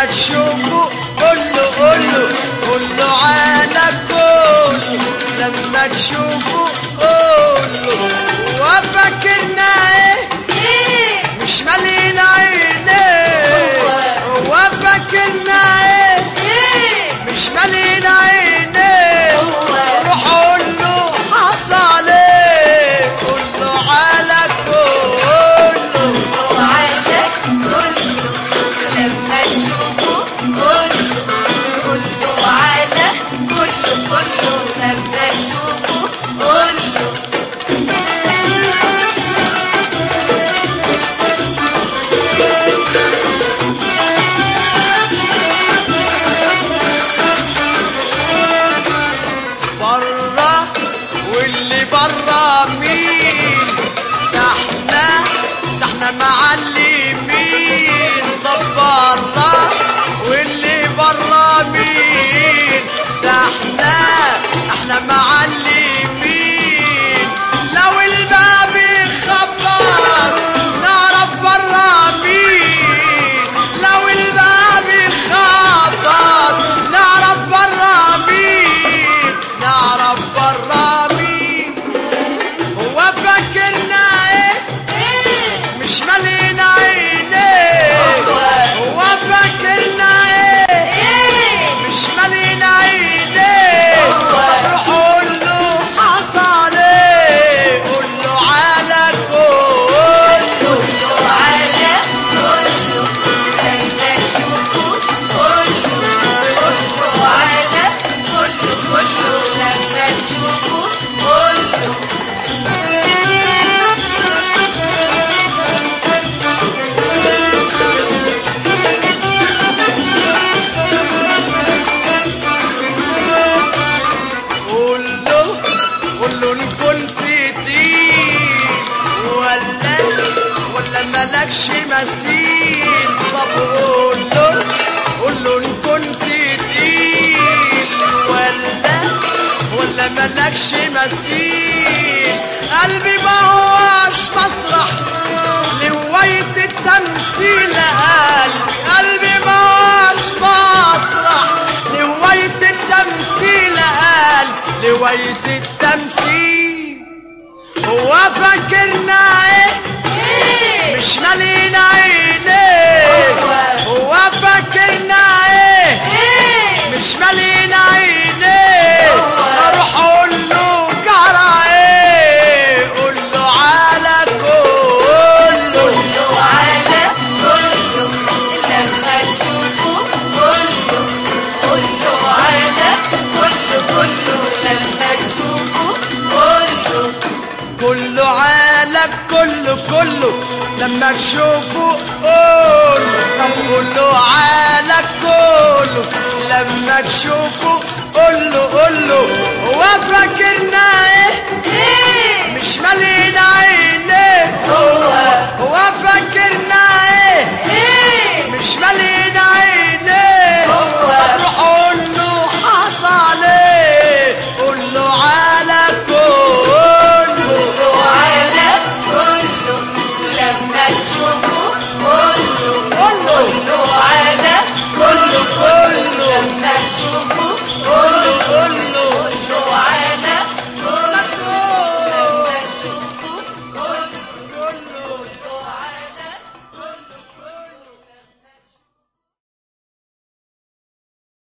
تشوفه قول له قول له قول له على كل لما تشوفه قول له وفاكرنا ايه مش مالين عينيه وفاكرنا ايه مش مالين عينيه روح قول له حصل ايه قول له على كل وعاشق كله لما تشوفه كله كله على كله كله لما تشوفه كله برا واللي برا مين ده احنا ده احنا معلمين طب برا واللي برا مين ده احنا احنا معلمين لو الباب يخبر نعرف برا مين لو الباب يخبر نعرف برا مين نعرف برا مين هو فاكرنا ايه مش مالين عينيه هو فاكرنا ايه مش مالين عينيه روح قول له حصل ايه قول له على كله على كله لما تشوفه كله كله على كله كله لما تشوفه كله قول له قول له ان كنت تقيل ولا ولا مالكش مثيل طب قول له قول له ان كنت تقيل ولا ولا مالكش مثيل قلبي ما هوش مسرح لهواية التمثيل قلبي قلبي ما هوش مسرح لهواية التمثيل قال لهواية التمثيل هو فاكرنا ايه مش مالين عينيه هو فاكرنا ايه مش مالين عينيه اروح اقول له جرى ايه قول له على كله وعلى كله لما تشوفه كله كله على كله كله لما تشوفه كله كله عالم كله كله لما تشوفه قول طب كله عالم كله لما تشوفه قول له قول له هو